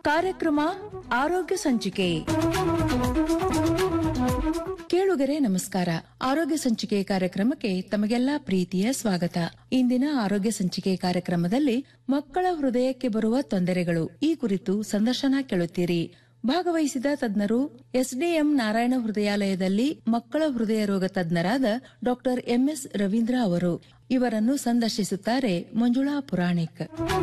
ಕಾರ್ಯಕ್ರಮ ಆರೋಗ್ಯ ಸಂಚಿಕೆ ಕೇಳುಗರೆ ನಮಸ್ಕಾರ ಆರೋಗ್ಯ ಸಂಚಿಕೆ ಕಾರ್ಯಕ್ರಮಕ್ಕೆ ತಮಗೆಲ್ಲ ಪ್ರೀತಿಯ ಸ್ವಾಗತ ಇಂದಿನ ಆರೋಗ್ಯ ಸಂಚಿಕೆ ಕಾರ್ಯಕ್ರಮದಲ್ಲಿ ಮಕ್ಕಳ ಹೃದಯಕ್ಕೆ ಬರುವ ತೊಂದರೆಗಳು ಈ ಕುರಿತು ಸಂದರ್ಶನ ಕೇಳುತ್ತೀರಿ ಭಾಗವಹಿಸಿದ ತಜ್ಞರು ಎಸ್ಡಿಎಂ ನಾರಾಯಣ ಹೃದಯಾಲಯದಲ್ಲಿ ಮಕ್ಕಳ ಹೃದಯ ರೋಗ ತಜ್ಞರಾದ ಡಾಕ್ಟರ್ ಎಂಎಸ್ ರವೀಂದ್ರ ಅವರು ಇವರನ್ನು ಸಂದರ್ಶಿಸುತ್ತಾರೆ ಮಂಜುಳಾ ಪುರಾಣಿಕ್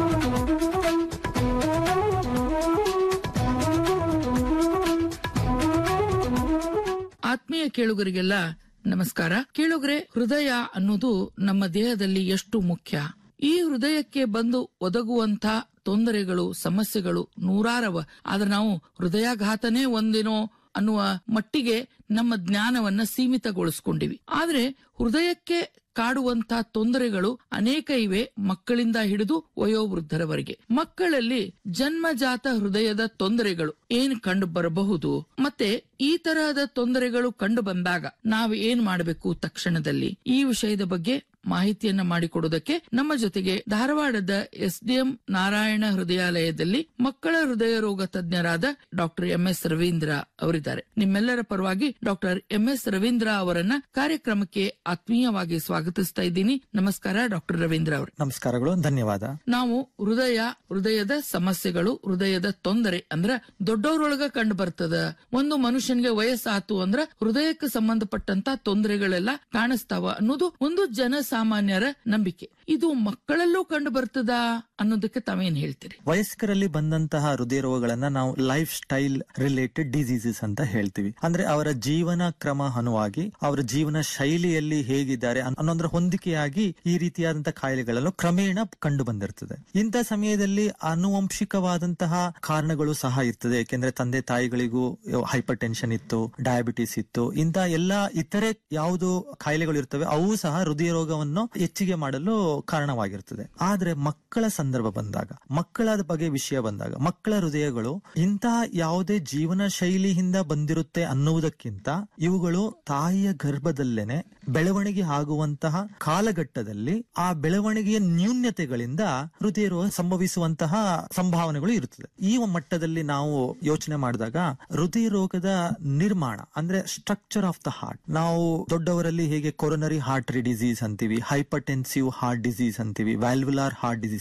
ಆತ್ಮೀಯ ಕೇಳುಗರಿಗೆಲ್ಲ ನಮಸ್ಕಾರ ಕೇಳುಗರೆ ಹೃದಯ ಅನ್ನೋದು ನಮ್ಮ ದೇಹದಲ್ಲಿ ಎಷ್ಟು ಮುಖ್ಯ ಈ ಹೃದಯಕ್ಕೆ ಬಂದು ಒದಗುವಂತ ತೊಂದರೆಗಳು ಸಮಸ್ಯೆಗಳು ನೂರಾರವ ಆದ್ರೆ ನಾವು ಹೃದಯಾಘಾತನೇ ಒಂದಿನೋ ಅನ್ನುವ ಮಟ್ಟಿಗೆ ನಮ್ಮ ಜ್ಞಾನವನ್ನ ಸೀಮಿತಗೊಳಿಸ್ಕೊಂಡಿವಿ ಆದ್ರೆ ಹೃದಯಕ್ಕೆ ಕಾಡುವಂತ ತೊಂದರೆಗಳು ಅನೇಕ ಇವೆ ಮಕ್ಕಳಿಂದ ಹಿಡಿದು ವಯೋವೃದ್ಧರವರೆಗೆ ಮಕ್ಕಳಲ್ಲಿ ಜನ್ಮಜಾತ ಹೃದಯದ ತೊಂದರೆಗಳು ಏನ್ ಕಂಡು ಬರಬಹುದು ಮತ್ತೆ ಈ ತರಹದ ತೊಂದರೆಗಳು ಕಂಡು ಬಂದಾಗ ನಾವು ಏನ್ ಮಾಡಬೇಕು ತಕ್ಷಣದಲ್ಲಿ ಈ ವಿಷಯದ ಬಗ್ಗೆ ಮಾಹಿತಿಯನ್ನ ಮಾಡಿಕೊಡೋದಕ್ಕೆ ನಮ್ಮ ಜೊತೆಗೆ ಧಾರವಾಡದ ಎಸ್ಡಿಎಂ ನಾರಾಯಣ ಹೃದಯಾಲಯದಲ್ಲಿ ಮಕ್ಕಳ ಹೃದಯ ರೋಗ ತಜ್ಞರಾದ ಡಾಕ್ಟರ್ ಎಂ ಎಸ್ ರವೀಂದ್ರ ಅವರಿದ್ದಾರೆ ನಿಮ್ಮೆಲ್ಲರ ಪರವಾಗಿ ಡಾಕ್ಟರ್ ಎಂ ಎಸ್ ರವೀಂದ್ರ ಅವರನ್ನ ಕಾರ್ಯಕ್ರಮಕ್ಕೆ ಆತ್ಮೀಯವಾಗಿ ಸ್ವಾಗತಿಸ್ತಾ ಇದ್ದೀನಿ ನಮಸ್ಕಾರ ಡಾಕ್ಟರ್ ರವೀಂದ್ರ ಅವರು ನಮಸ್ಕಾರಗಳು ಧನ್ಯವಾದ ನಾವು ಹೃದಯ ಹೃದಯದ ಸಮಸ್ಯೆಗಳು ಹೃದಯದ ತೊಂದರೆ ಅಂದ್ರ ದೊಡ್ಡವರೊಳಗ ಕಂಡು ಬರ್ತದ ಒಂದು ಮನುಷ್ಯನಿಗೆ ವಯಸ್ಸಾತು ಅಂದ್ರ ಹೃದಯಕ್ಕೆ ಸಂಬಂಧಪಟ್ಟಂತ ತೊಂದರೆಗಳೆಲ್ಲ ಕಾಣಿಸ್ತಾವ ಅನ್ನೋದು ಒಂದು ಜನಸಾಮಾನ್ಯರ ನಂಬಿಕೆ ಇದು ಮಕ್ಕಳಲ್ಲೂ ಕಂಡು ಬರ್ತದ ಅನ್ನೋದಕ್ಕೆ ತಾವೇನ್ ಹೇಳ್ತೀರಿ ವಯಸ್ಕರಲ್ಲಿ ಬಂದಂತಹ ಹೃದಯ ರೋಗಗಳನ್ನ ನಾವು ಲೈಫ್ ಸ್ಟೈಲ್ ರಿಲೇಟೆಡ್ ಡಿಸೀಸಸ್ ಅಂತ ಹೇಳ್ತೀವಿ ಅಂದ್ರೆ ಅವರ ಜೀವನ ಕ್ರಮ ಅನುವಾಗಿ ಅವರ ಜೀವನ ಶೈಲಿಯಲ್ಲಿ ಹೇಗಿದ್ದಾರೆ ಅನ್- ಅನ್ನೋದ್ರ ಹೊಂದಿಕೆಯಾಗಿ ಈ ರೀತಿಯಾದಂತಹ ಕಾಯಿಲೆಗಳೆಲ್ಲ ಕ್ರಮೇಣ ಕಂಡು ಬಂದಿರ್ತದೆ ಇಂಥ ಸಮಯದಲ್ಲಿ ಆನುವಂಶಿಕವಾದಂತಹ ಕಾರಣಗಳು ಸಹ ಇರ್ತದೆ ಯಾಕೆಂದ್ರೆ ತಂದೆ ತಾಯಿಗಳಿಗೂ ಹೈಪರ್ ಟೆನ್ಷನ್ ಇತ್ತು ಡಯಾಬಿಟಿಸ್ ಇತ್ತು ಇಂಥ ಎಲ್ಲಾ ಇತರೆ ಯಾವುದು ಕಾಯಿಲೆಗಳು ಇರ್ತವೆ ಅವು ಸಹ ಹೃದಯ ರೋಗವನ್ನು ಹೆಚ್ಚಿಗೆ ಮಾಡಲು ಕಾರಣವಾಗಿರ್ತದೆ ಆದ್ರೆ ಮಕ್ಕಳ ಸಂದರ್ಭ ಬಂದಾಗ ಮಕ್ಕಳ ಬಗ್ಗೆ ವಿಷಯ ಬಂದಾಗ ಮಕ್ಕಳ ಹೃದಯಗಳು ಇಂತಹ ಯಾವುದೇ ಜೀವನ ಶೈಲಿಯಿಂದ ಬಂದಿರುತ್ತೆ ಅನ್ನುವುದಕ್ಕಿಂತ ಇವುಗಳು ತಾಯಿಯ ಗರ್ಭದಲ್ಲೇನೆ ಬೆಳವಣಿಗೆ ಆಗುವಂತಹ ಕಾಲಘಟ್ಟದಲ್ಲಿ ಆ ಬೆಳವಣಿಗೆಯ ನ್ಯೂನ್ಯತೆಗಳಿಂದ ಹೃದಯ ರೋಗ ಸಂಭವಿಸುವಂತಹ ಸಂಭಾವನೆಗಳು ಇರುತ್ತದೆ ಈ ಮಟ್ಟದಲ್ಲಿ ನಾವು ಯೋಚನೆ ಮಾಡಿದಾಗ ಹೃದಯ ರೋಗದ ನಿರ್ಮಾಣ ಅಂದ್ರೆ ಸ್ಟ್ರಕ್ಚರ್ ಆಫ್ ದ ಹಾರ್ಟ್ ನಾವು ದೊಡ್ಡವರಲ್ಲಿ ಹೇಗೆ ಕೊರೊನರಿ ಹಾರ್ಟ್ ಡಿಸೀಸ್ ಅಂತೀವಿ ಹೈಪರ್ ಟೆನ್ಸಿವ್ ಹಾರ್ಟ್ ಡಿಸೀಸ್ ಅಂತೀವಿ ವ್ಯಾಲ್ವುಲಾರ್ ಹಾರ್ಟ್ ಡಿಸೀಸ್